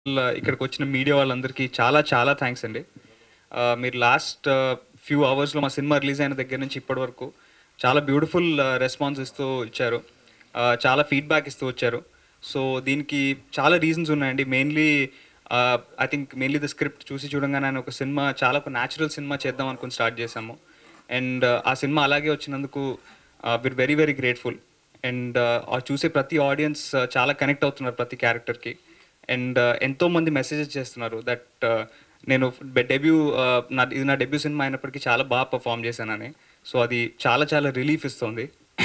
ఇక్కడికి వచ్చిన మీడియా వాళ్ళందరికీ చాలా చాలా థ్యాంక్స్ అండి ఆ, మీరు లాస్ట్ ఫ్యూ అవర్స్లో మా సినిమా రిలీజ్ అయిన దగ్గర నుంచి ఇప్పటి వరకు చాలా బ్యూటిఫుల్ రెస్పాన్స్ ఇస్తూ ఇచ్చారు ఆ, చాలా ఫీడ్బ్యాక్ ఇస్తూ వచ్చారు సో దీనికి చాలా రీజన్స్ ఉన్నాయండి mainly I think mainly the script చూసి చూడంగానే ఆయన ఒక సినిమా చాలా ఒక న్యాచురల్ సినిమా చేద్దాం అనుకుని స్టార్ట్ చేశాము అండ్ ఆ సినిమా అలాగే వచ్చినందుకు we're very very grateful and చూసే ప్రతి ఆడియన్స్ చాలా కనెక్ట్ అవుతున్నారు ప్రతి క్యారెక్టర్కి అండ్ ఎంతో మంది మెసేజెస్ చేస్తున్నారు దట్ నేను డెబ్యూ నా ఇది నా డెబ్యూ సినిమా అయినప్పటికీ చాలా బాగా పర్ఫామ్ చేశానని సో అది చాలా చాలా రిలీఫ్ ఇస్తుంది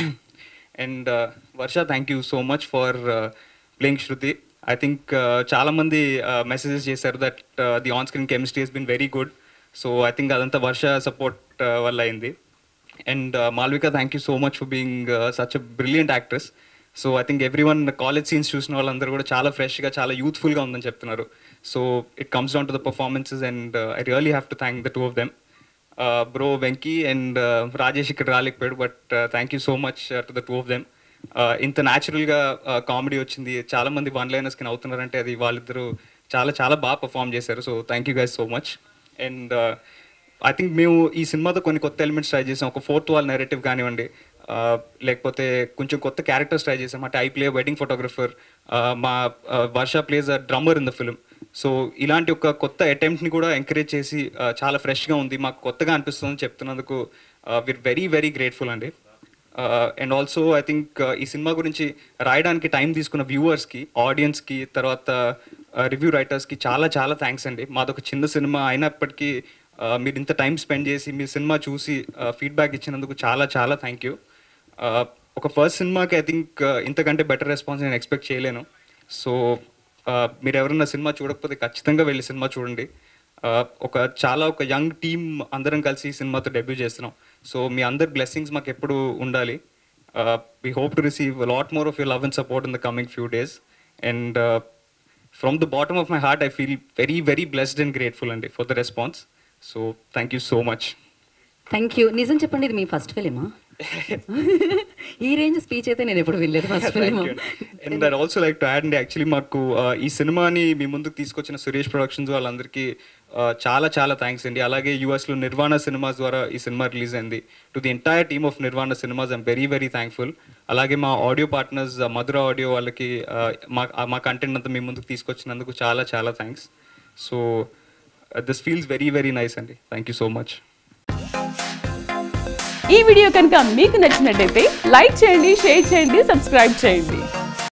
and Varsha thank you so much for playing Shruti I think చాలా మంది మెసేజెస్ చేశారు that the on screen chemistry he's been very good so I think అదంతా వర్ష సపోర్ట్ వల్ల అయింది and Malvika thank you so much for being such a brilliant actress so I think everyone college scenes చూసిన వాళ్ళందరూ కూడా చాలా ఫ్రెష్గా చాలా యూత్ఫుల్గా ఉందని చెప్తున్నారు so it comes down to the performances and I really have to thank the two of them bro Venky and Rajesh ఇక్కడ రాలేకపోయాడు but thank you so much to the two of them ఇంత న్యాచురల్గా కామెడీ వచ్చింది చాలా మంది వన్ లైనర్స్కి అవుతున్నారంటే అది వాళ్ళిద్దరూ చాలా చాలా బాగా పర్ఫామ్ చేశారు so thank you guys so much and I think మేము ఈ సినిమాతో కొన్ని కొత్త ఎలిమెంట్స్ ట్రై చేసాం ఒక ఫోర్త్ వాల్ నెరేటివ్ కానివ్వండి ఆ, లేకపోతే కొంచెం కొత్త క్యారెక్టర్స్ ట్రై చేసాం అంటే ఐ ప్లే వెడ్డింగ్ ఫోటోగ్రఫర్ మా ఆ, Varsha plays a drummer in the film so ఇలాంటి ఒక కొత్త అటెంప్ట్ని కూడా ఎంకరేజ్ చేసి ఆ, చాలా ఫ్రెష్గా ఉంది మాకు కొత్తగా అనిపిస్తుంది చెప్తున్నందుకు విర్ వెరీ వెరీ గ్రేట్ఫుల్ అండి అండ్ ఆల్సో ఐ థింక్ ఈ సినిమా గురించి రాయడానికి టైం తీసుకున్న వ్యూవర్స్కి ఆడియన్స్కి తర్వాత రివ్యూ రైటర్స్కి చాలా చాలా థ్యాంక్స్ అండి మాదొక చిన్న సినిమా అయినప్పటికీ ఆ, మీరు ఇంత టైం స్పెండ్ చేసి మీ సినిమా చూసి ఫీడ్బ్యాక్ ఇచ్చినందుకు చాలా చాలా థ్యాంక్ యూ ఒక ఫస్ట్ సినిమాకి ఐ థింక్ ఇంతకంటే బెటర్ రెస్పాన్స్ నేను ఎక్స్పెక్ట్ చేయలేను సో మీరు ఎవరైనా సినిమా చూడకపోతే ఖచ్చితంగా వెళ్ళి సినిమా చూడండి ఆ, ఒక చాలా ఒక యంగ్ టీమ్ అందరం కలిసి ఈ సినిమాతో డెబ్యూ చేస్తున్నాం సో మీ అందరి బ్లెస్సింగ్స్ మాకు ఎప్పుడు ఉండాలి we hope to receive lot more of you love and support in the coming few days and from the bottom of my heart I feel very very blessed and grateful అండి for the response so thank you so much thank you నిజం చెప్పండి ఇది మీ first ఫిలిమా ఈ range speech అయితే నేను ఎప్పుడు వినలేదు first film and I also like to add అండి యాక్చువల్లీ మాకు uh, ఈ సినిమాని మీ ముందుకు తీసుకొచ్చిన సురేష్ ప్రొడక్షన్స్ వాళ్ళందరికీ uh, చాలా చాలా థ్యాంక్స్ అండి అలాగే యూఎస్లో నిర్వాణ సినిమాస్ ద్వారా ఈ సినిమా రిలీజ్ అయింది to the entire team of Nirvana cinemas I'm very very thankful అలాగే మా ఆడియో పార్ట్నర్స్ మధుర ఆడియో వాళ్ళకి uh, మా మా కంటెంట్ అంతా మీ ముందుకు తీసుకొచ్చినందుకు చాలా చాలా thanks so this feels very very nice అండి థ్యాంక్ యూ సో మచ్ ఈ వీడియో కనుక మీకు నచ్చినట్టయితే లైక్ చేయండి షేర్ చేయండి సబ్స్క్రైబ్ చేయండి